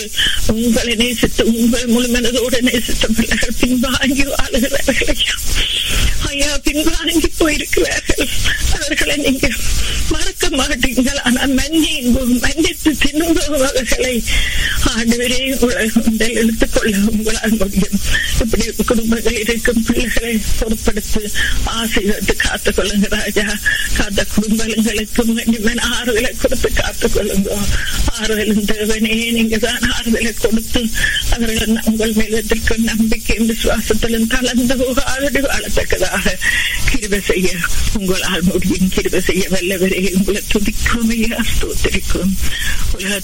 உங்களை நேசித்து உங்கள் முழு மனதோடு நேசித்த பிள்ளைகள் பின்வாங்கி வாழுகிறார்கள் ஐயா ஐயா பின்வாங்கி போயிருக்கிறார்கள் அவர்களை நீங்க மறக்க மாட்டீங்கள் ஆனால் மன்னி மன்னித்து திரும்பும் அவர்களை ஆண்டவரே உங்களை எடுத்துக் கொள்ள உங்களால் முடியும் இப்படி குடும்பங்கள் இருக்கும் பிள்ளைகளை பொறுப்படுத்து ஆசீர்வத்து காத்துக் கொள்ளுங்க ராஜா காத்த குடும்பங்களுக்கும் நிம்மன் ஆறுதலை கொடுத்து காத்துக் கொள்ளுங்க ஆறுதலும் தேவனே நீங்க தான் ஆறுதலை கொடுத்து அவர்கள் உங்கள் மேலத்திற்கு நம்பிக்கையும் விசுவாசத்திலும் கலந்து போகாதடி வாழத்தக்கதாக கிருப செய்ய உங்களால் முடியும் கிருப செய்ய வல்லவரே உங்களை துதிக்கும் ஐயா ஸ்தோத்திரிக்கும் உலக